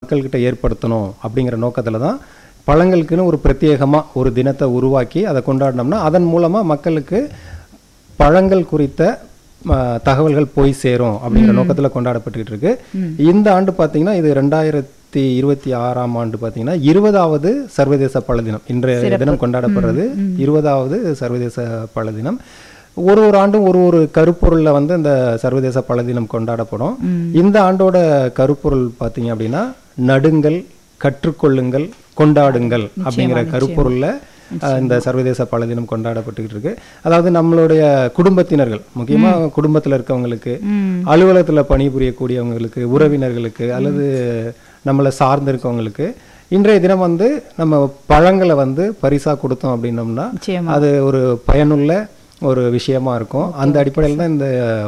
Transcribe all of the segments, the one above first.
மக்கள்கிட்ட ஏற்படுத்தணும் அப்படிங்கிற நோக்கத்தில் தான் பழங்களுக்குன்னு ஒரு பிரத்யேகமாக ஒரு தினத்தை உருவாக்கி அதை கொண்டாடினோம்னா அதன் மூலமாக மக்களுக்கு பழங்கள் குறித்த ம, தகவல்கள் போய் சேரும் அப்படிங்கிற நோக்கத்தில் கொண்டாடப்பட்டுக்கிட்டு இருக்கு இந்த ஆண்டு பார்த்தீங்கன்னா இது ரெண்டாயிரத்தி இருபத்தி ஆறாம் ஆண்டு பார்த்தீங்கன்னா இருபதாவது சர்வதேச பழ தினம் இன்றைய தினம் கொண்டாடப்படுறது இருபதாவது சர்வதேச பழ தினம் ஒரு ஒரு ஆண்டும் ஒரு ஒரு கருப்பொருளில் வந்து இந்த சர்வதேச பழ தினம் கொண்டாடப்படும் இந்த ஆண்டோட கருப்பொருள் பார்த்தீங்க அப்படின்னா நடுங்கள் கற்றுக்கொள்ளுங்கள் கொண்டாடுங்கள் அப்படிங்கிற கருப்பொருள்ல அஹ், இந்த சர்வதேச பழ தினம் கொண்டாடப்பட்டுக்கிட்டு இருக்கு அதாவது நம்மளுடைய குடும்பத்தினர்கள் முக்கியமா குடும்பத்துல இருக்கவங்களுக்கு அலுவலகத்துல பணிபுரியக்கூடியவங்களுக்கு உறவினர்களுக்கு அல்லது நம்மளை சார்ந்து இருக்கவங்களுக்கு இன்றைய தினம் வந்து நம்ம பழங்களை வந்து பரிசா கொடுத்தோம் அப்படின்னோம்னா நிச்சயமா அது ஒரு பயனுள்ள ஒரு விஷயமா இருக்கும் அந்த அடிப்படையில் தான் இந்த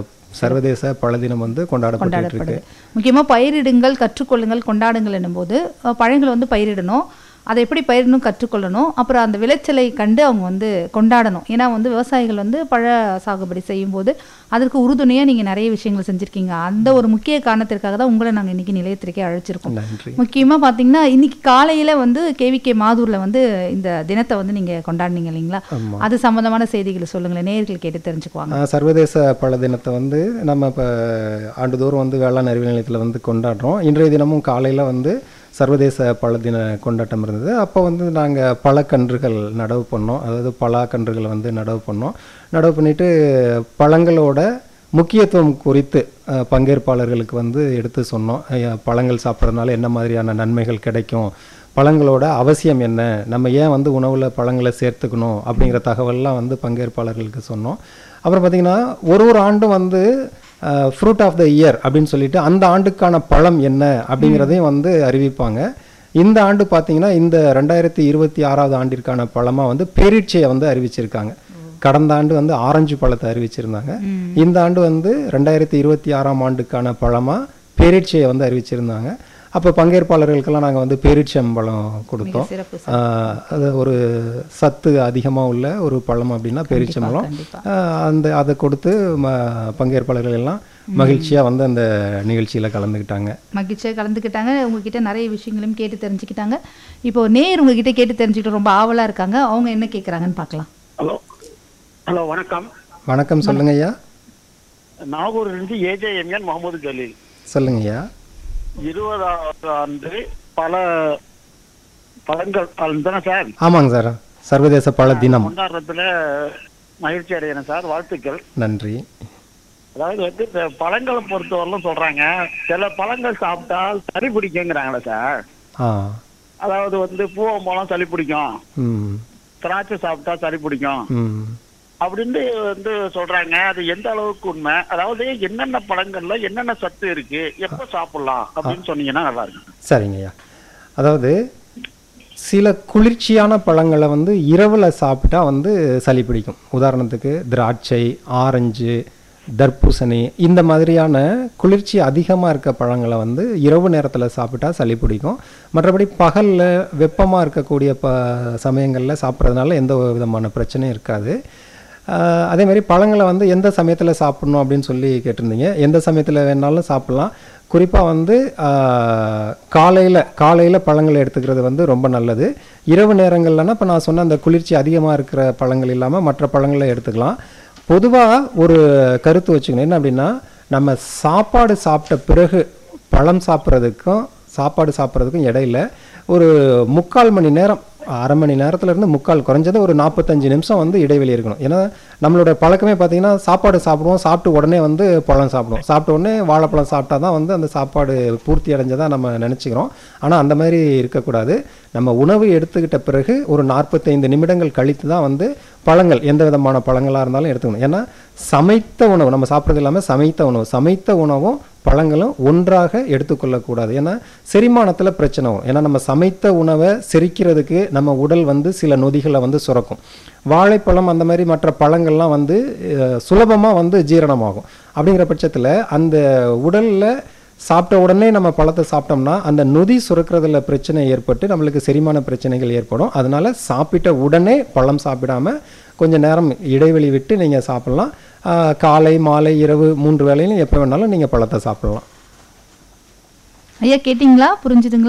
சர்வதேச பழ தினம் வந்து கொண்டாடப்பட்டு இருக்கு கொண்டாடப்படுது முக்கியமா பயிரிடுங்கள் கற்றுக்கொள்ளுங்கள் கொண்டாடுங்கள் என்னும்போது அஹ், பழங்களை வந்து பயிரிடணும் அதை எப்படி பயிரிடணும் கற்றுக்கொள்ளணும் அப்புறம் அந்த விளைச்சலை கண்டு அவங்க வந்து கொண்டாடணும் ஏன்னா வந்து விவசாயிகள் வந்து பழ சாகுபடி செய்யும்போது அதற்கு உறுதுணையாக நீங்கள் நிறைய விஷயங்கள் செஞ்சுருக்கீங்க அந்த ஒரு முக்கிய காரணத்திற்காக தான் உங்களை நாங்கள் இன்னைக்கு நிலையத்திற்கே அழைச்சிருக்கோம் நன்றி முக்கியமா பார்த்தீங்கன்னா இன்னைக்கு காலையில வந்து கேவிகே மாதூர்ல வந்து இந்த தினத்தை வந்து நீங்க கொண்டாடினீங்க இல்லைங்களா அது சம்பந்தமான செய்திகளை சொல்லுங்களேன் நேயர்கள் கேட்டு தெரிஞ்சுக்குவாங்க ஆஹ் சர்வதேச பழ தினத்தை வந்து நம்ம இப்போ ஆண்டுதோறும் வந்து வேளாண் அறிவியல் நிலையத்தில் வந்து கொண்டாடுறோம் இன்றைய தினமும் காலையில் வந்து சர்வதேச பழ தின கொண்டாட்டம் இருந்தது அப்போ வந்து நாங்கள் பழக்கன்றுகள் நடவு பண்ணோம் அதாவது பலாக்கன்றுகளை வந்து நடவு பண்ணோம் நடவு பண்ணிட்டு பழங்களோட முக்கியத்துவம் குறித்து அஹ், பங்கேற்பாளர்களுக்கு வந்து எடுத்து சொன்னோம் ஐயா, பழங்கள் சாப்பிட்றதுனால என்ன மாதிரியான நன்மைகள் கிடைக்கும் பழங்களோட அவசியம் என்ன நம்ம ஏன் வந்து உணவில் பழங்களை சேர்த்துக்கணும் அப்படிங்கிற தகவல்லாம் வந்து பங்கேற்பாளர்களுக்கு சொன்னோம் அப்புறம் பார்த்திங்கன்னா ஒரு ஒரு ஆண்டும் வந்து ஃப்ரூட் ஆஃப் த இயர் அப்படின்னு சொல்லிட்டு அந்த ஆண்டுக்கான பழம் என்ன அப்படிங்கிறதையும் வந்து அறிவிப்பாங்க இந்த ஆண்டு பார்த்தீங்கன்னா இந்த ரெண்டாயிரத்தி இருபத்தி ஆறாவது ஆண்டிற்கான பழமாக வந்து பேரீட்சையை வந்து அறிவிச்சிருக்காங்க கடந்த ஆண்டு வந்து ஆரஞ்சு பழத்தை அறிவிச்சிருந்தாங்க இந்த ஆண்டு வந்து ரெண்டாயிரத்தி இருபத்தி ஆறாம் ஆண்டுக்கான பழமாக பேரீட்சையை வந்து அறிவிச்சிருந்தாங்க அப்போ பங்கேற்பாளர்களுக்கெல்லாம் நாங்கள் வந்து பேரீட்சம்பழம் கொடுத்தோம் சிறப்பு ஆஹ் அது ஒரு சத்து அதிகமாக உள்ள ஒரு பழம் அப்படின்னா பேரீச்சம்பழம் கண்டிப்பா. ஆஹ் அந்த அதை கொடுத்து ம பங்கேற்பாளர்கள் எல்லாம் மகிழ்ச்சியாக வந்து அந்த நிகழ்ச்சியில் கலந்துக்கிட்டாங்க மகிழ்ச்சியாக கலந்துக்கிட்டாங்க உங்ககிட்ட நிறைய விஷயங்களையும் கேட்டு தெரிஞ்சுக்கிட்டாங்க இப்போ நேர் உங்ககிட்ட கேட்டு தெரிஞ்சுக்கிட்டு ரொம்ப ஆவலா இருக்காங்க அவங்க என்ன கேட்குறாங்கன்னு பார்க்கலாம் ஹலோ ஹலோ வணக்கம் வணக்கம் சொல்லுங்க ஐயா நாகூரிலிருந்து ஏஜேஎம்என் முகமது ஜலீல் சொல்லுங்க ஐயா இருபதாவது ஆண்டு பல பழங்கள் பழம் தானே சார் ஆமாங்க சார் சர்வதேச பழ தினம் கொண்டாடுறதுல மகிழ்ச்சி அடைகிறேன் சார் வாழ்த்துக்கள் நன்றி அதாவது வந்து இந்த பழங்களை பொறுத்தவரையிலும் சொல்றாங்க சில பழங்கள் சாப்பிட்டால் சளி பிடிக்குங்கிறாங்களே சார் ஆ அதாவது வந்து பூவம்பழம் சளி பிடிக்கும் ம் திராட்சை சாப்பிட்டா சளி பிடிக்கும் ம் அப்படின்னு வந்து சொல்றாங்க அது எந்த அளவுக்கு உண்மை அதாவது என்னென்ன பழங்கள்ல என்னென்ன சத்து இருக்கு எப்ப சாப்பிடலாம் அப்படின்னு சொன்னீங்கன்னா நல்லா இருக்கும் சரிங்க ஐயா அதாவது சில குளிர்ச்சியான பழங்களை வந்து இரவில் சாப்பிட்டா வந்து சளி பிடிக்கும் உதாரணத்துக்கு திராட்சை ஆரஞ்சு தர்பூசணி இந்த மாதிரியான குளிர்ச்சி அதிகமாக இருக்க பழங்களை வந்து இரவு நேரத்தில் சாப்பிட்டா சளி பிடிக்கும் மற்றபடி பகலில் வெப்பமாக இருக்கக்கூடிய ப சமயங்களில் சாப்பிட்றதுனால எந்த விதமான பிரச்சனையும் இருக்காது ஆஹ் அதே மாதிரி பழங்களை வந்து எந்த சமயத்தில் சாப்பிடணும் அப்படின்னு சொல்லி கேட்டிருந்தீங்க எந்த சமயத்தில் வேணாலும் சாப்பிட்லாம் குறிப்பாக வந்து காலையில் காலையில் பழங்களை எடுத்துக்கிறது வந்து ரொம்ப நல்லது இரவு நேரங்கள்லனா இப்போ நான் சொன்ன அந்த குளிர்ச்சி அதிகமாக இருக்கிற பழங்கள் இல்லாமல் மற்ற பழங்களை எடுத்துக்கலாம் பொதுவாக ஒரு கருத்து வச்சுக்கணும் என்ன அப்படின்னா நம்ம சாப்பாடு சாப்பிட்ட பிறகு பழம் சாப்பிட்றதுக்கும் சாப்பாடு சாப்பிட்றதுக்கும் இடையில ஒரு முக்கால் மணி நேரம் அரை மணி நேரத்துல இருந்து முக்கால் குறைஞ்சது ஒரு நாற்பத்தஞ்சு நிமிஷம் வந்து இடைவெளி இருக்கணும் ஏன்னா நம்மளோட பழக்கமே பார்த்தீங்கன்னா சாப்பாடு சாப்பிடுவோம் சாப்பிட்டு உடனே வந்து பழம் சாப்பிடுவோம் சாப்பிட்ட உடனே வாழைப்பழம் சாப்பிட்டா தான் வந்து அந்த சாப்பாடு பூர்த்தி அடைஞ்சதா நம்ம நினச்சிக்கிறோம் ஆனால் அந்த மாதிரி இருக்கக்கூடாது நம்ம உணவு எடுத்துக்கிட்ட பிறகு ஒரு நாற்பத்தைந்து நிமிடங்கள் கழித்து தான் வந்து பழங்கள் எந்த விதமான பழங்களாக இருந்தாலும் எடுத்துக்கணும் ஏன்னா சமைத்த உணவு நம்ம சாப்பிட்றது இல்லாமல் சமைத்த உணவு சமைத்த உணவும் பழங்களும் ஒன்றாக எடுத்துக்கொள்ளக்கூடாது ஏன்னா செரிமானத்தில் பிரச்சனை வரும் ஏன்னா நம்ம சமைத்த உணவை செரிக்கிறதுக்கு நம்ம உடல் வந்து சில நொதிகளை வந்து சுரக்கும் வாழைப்பழம் அந்த மாதிரி மற்ற பழங்கள்லாம் வந்து சுலபமாக வந்து ஜீரணமாகும் அப்படிங்கிற பட்சத்தில் அந்த உடலில் சாப்பிட்ட உடனே நம்ம பழத்தை சாப்பிட்டோம்னா அந்த நொதி சுரக்கிறதுல பிரச்சனை ஏற்பட்டு நம்மளுக்கு செரிமான பிரச்சனைகள் ஏற்படும் அதனால சாப்பிட்ட உடனே பழம் சாப்பிடாம கொஞ்சம் நேரம் இடைவெளி விட்டு நீங்கள் சாப்பிடலாம் ஆஹ் காலை மாலை இரவு மூன்று வேளையிலும் எப்போ வேணாலும் நீங்கள் பழத்தை சாப்பிடலாம் ஐயா கேட்டிங்களா புரிஞ்சுதுங்களா